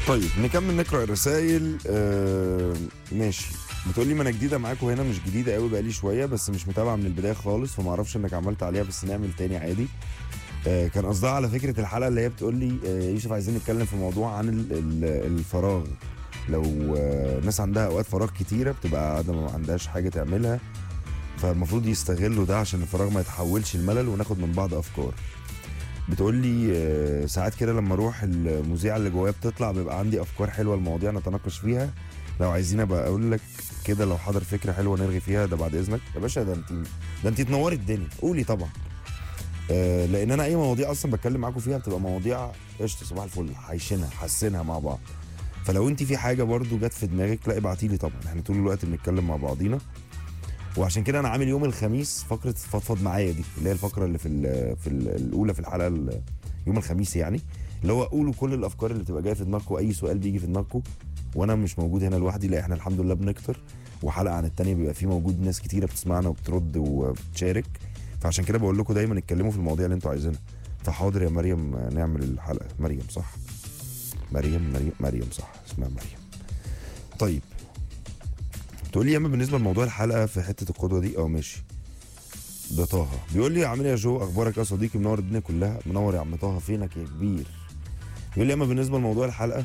طيب نكمل نقرا الرسائل آه ماشي بتقول لي ما انا جديده معاكم هنا مش جديده قوي بقالي شويه بس مش متابعه من البدايه خالص فما اعرفش انك عملت عليها بس نعمل تاني عادي آه كان قصدها على فكره الحلقه اللي هي بتقول لي آه يوسف عايزين نتكلم في موضوع عن ال- ال- الفراغ لو آه ناس عندها اوقات فراغ كتيره بتبقى قاعده ما عندهاش حاجه تعملها فالمفروض يستغلوا ده عشان الفراغ ما يتحولش لملل وناخد من بعض افكار بتقول لي آه، ساعات كده لما اروح المذيعه اللي جوايا بتطلع بيبقى عندي افكار حلوه المواضيع نتناقش فيها لو عايزين ابقى اقول لك كده لو حضر فكره حلوه نرغي فيها ده بعد اذنك يا باشا ده انت ده انت تنوري الدنيا قولي طبعا آه لان انا اي مواضيع اصلا بتكلم معاكم فيها بتبقى مواضيع قشطه صباح الفل حايشينها حاسينها مع بعض فلو انت في حاجه برضو جت في دماغك لا ابعتي لي طبعا احنا طول الوقت بنتكلم مع بعضينا وعشان كده انا عامل يوم الخميس فقره فضفض معايا دي اللي هي الفقره اللي في ال في ال الاولى في الحلقه ال- يوم الخميس يعني اللي هو قولوا كل الافكار اللي بتبقى جايه في دماغكم اي سؤال بيجي في دماغكم وانا مش موجود هنا لوحدي لا احنا الحمد لله بنكتر وحلقه عن التانيه بيبقى في موجود ناس كتيره بتسمعنا وبترد وبتشارك فعشان كده بقول لكم دايما اتكلموا في المواضيع اللي انتوا عايزينها فحاضر يا مريم نعمل الحلقه مريم صح مريم مريم مريم صح اسمها مريم طيب تقول لي يا اما بالنسبه لموضوع الحلقه في حته القدوه دي اه ماشي ده طه بيقول لي عامل ايه يا جو اخبارك يا صديقي منور الدنيا كلها منور يا عم طه فينك يا كبير بيقول لي اما بالنسبه لموضوع الحلقه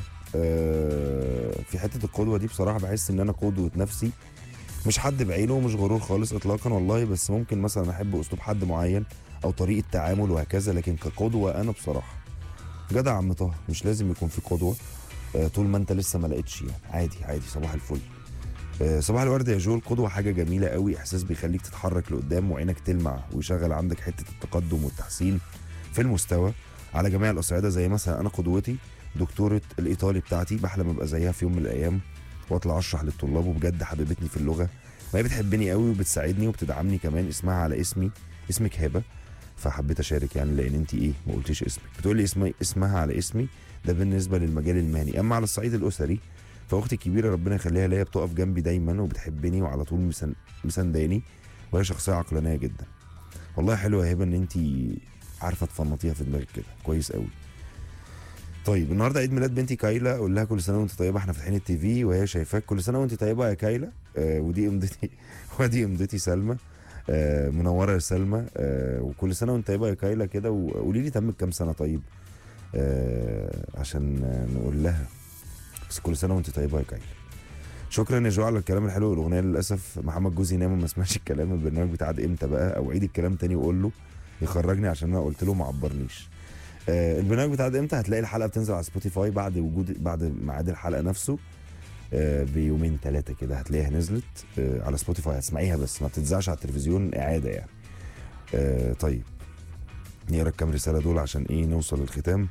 آه في حته القدوه دي بصراحه بحس ان انا قدوه نفسي مش حد بعينه ومش غرور خالص اطلاقا والله بس ممكن مثلا احب اسلوب حد معين او طريقه تعامل وهكذا لكن كقدوه انا بصراحه جدع يا عم طه مش لازم يكون في قدوه آه طول ما انت لسه ما لقيتش يعني عادي عادي صباح الفل آه، صباح الورد يا جو القدوة حاجة جميلة قوي إحساس بيخليك تتحرك لقدام وعينك تلمع ويشغل عندك حتة التقدم والتحسين في المستوى على جميع الأصعدة زي مثلا أنا قدوتي دكتورة الإيطالي بتاعتي بحلم أبقى زيها في يوم من الأيام وأطلع أشرح للطلاب وبجد حبيبتني في اللغة وهي بتحبني قوي وبتساعدني وبتدعمني كمان اسمها على اسمي اسمك هبة فحبيت أشارك يعني لأن أنت إيه ما قلتيش اسمك بتقول لي اسمي اسمها على اسمي ده بالنسبة للمجال المهني أما على الصعيد الأسري فاختي الكبيره ربنا يخليها ليا بتقف جنبي دايما وبتحبني وعلى طول مسن- مسانداني وهي شخصيه عقلانيه جدا والله حلوه يا هبه ان انت عارفه تفنطيها في دماغك كده كويس قوي طيب النهارده عيد ميلاد بنتي كايلا اقول لها كل سنه وانت طيبه احنا فاتحين التي في وهي شايفاك كل سنه وانت طيبه يا كايلا آه ودي امضتي ودي امضتي سلمى آه منوره يا سلمى آه وكل سنه وانت طيبه يا كايلا كده وقولي لي تمك كام سنه طيب آه عشان آه، نقول لها بس كل سنه وانت طيبه يا كايلا شكرا يا جو على الكلام الحلو والاغنيه للاسف محمد جوزي نام وما سمعش الكلام البرنامج بتاع امتى بقى او عيد الكلام تاني وقول له يخرجني عشان انا قلت له ما عبرنيش آه البرنامج بتاع امتى هتلاقي الحلقه بتنزل على سبوتيفاي بعد وجود بعد ميعاد الحلقه نفسه آه بيومين ثلاثه كده هتلاقيها نزلت آه على سبوتيفاي هتسمعيها بس ما بتتذاعش على التلفزيون اعاده يعني آه طيب نقرا كام رساله دول عشان ايه نوصل للختام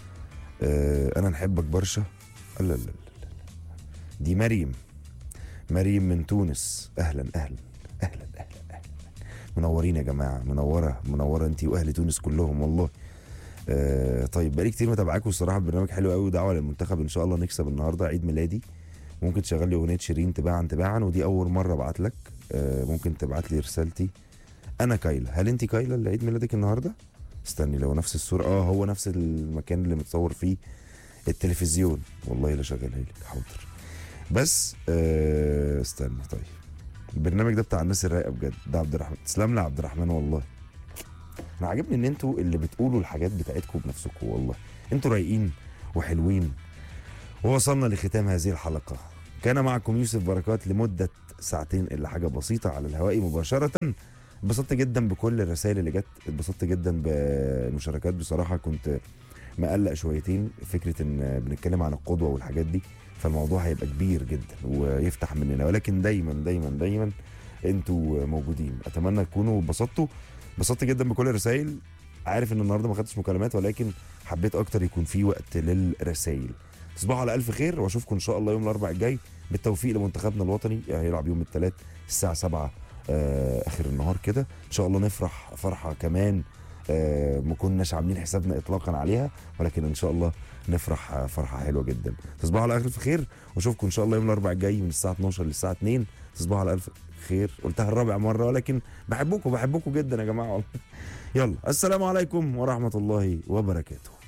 آه انا نحبك برشا لا لا لا لا. دي مريم مريم من تونس اهلا اهلا اهلا اهلا اهلا منورين يا جماعه منوره منوره انت واهل تونس كلهم والله آه طيب بقالي كتير متابعاكم الصراحه البرنامج حلو قوي ودعوه للمنتخب ان شاء الله نكسب النهارده عيد ميلادي ممكن تشغل لي اغنيه شيرين تباعا تباعا ودي اول مره ابعت لك آه ممكن تبعت لي رسالتي انا كايلا هل انت كايلا اللي عيد ميلادك النهارده استني لو نفس الصوره اه هو نفس المكان اللي متصور فيه التلفزيون والله لا شغالها لك حاضر بس آه استنى طيب البرنامج ده بتاع الناس الرايقه بجد ده عبد الرحمن تسلم لي يا عبد الرحمن والله انا عاجبني ان انتوا اللي بتقولوا الحاجات بتاعتكم بنفسكم والله انتوا رايقين وحلوين ووصلنا لختام هذه الحلقه كان معكم يوسف بركات لمده ساعتين الا حاجه بسيطه على الهواء مباشره اتبسطت جدا بكل الرسائل اللي جت اتبسطت جدا بالمشاركات بصراحه كنت مقلق شويتين فكره ان بنتكلم عن القدوه والحاجات دي فالموضوع هيبقى كبير جدا ويفتح مننا ولكن دايما دايما دايما انتوا موجودين اتمنى تكونوا اتبسطتوا اتبسطت جدا بكل الرسائل عارف ان النهارده ما خدتش مكالمات ولكن حبيت اكتر يكون في وقت للرسائل تصبحوا على الف خير واشوفكم ان شاء الله يوم الاربعاء الجاي بالتوفيق لمنتخبنا الوطني هيلعب يوم الثلاث الساعه 7 آه اخر النهار كده ان شاء الله نفرح فرحه كمان آه ما كناش عاملين حسابنا اطلاقا عليها ولكن ان شاء الله نفرح آه، فرحه حلوه جدا تصبحوا على الف خير واشوفكم ان شاء الله يوم الاربعاء الجاي من الساعه 12 للساعه 2 تصبحوا على الف خير قلتها الرابع مره ولكن بحبكم بحبكم جدا يا جماعه والله يلا السلام عليكم ورحمه الله وبركاته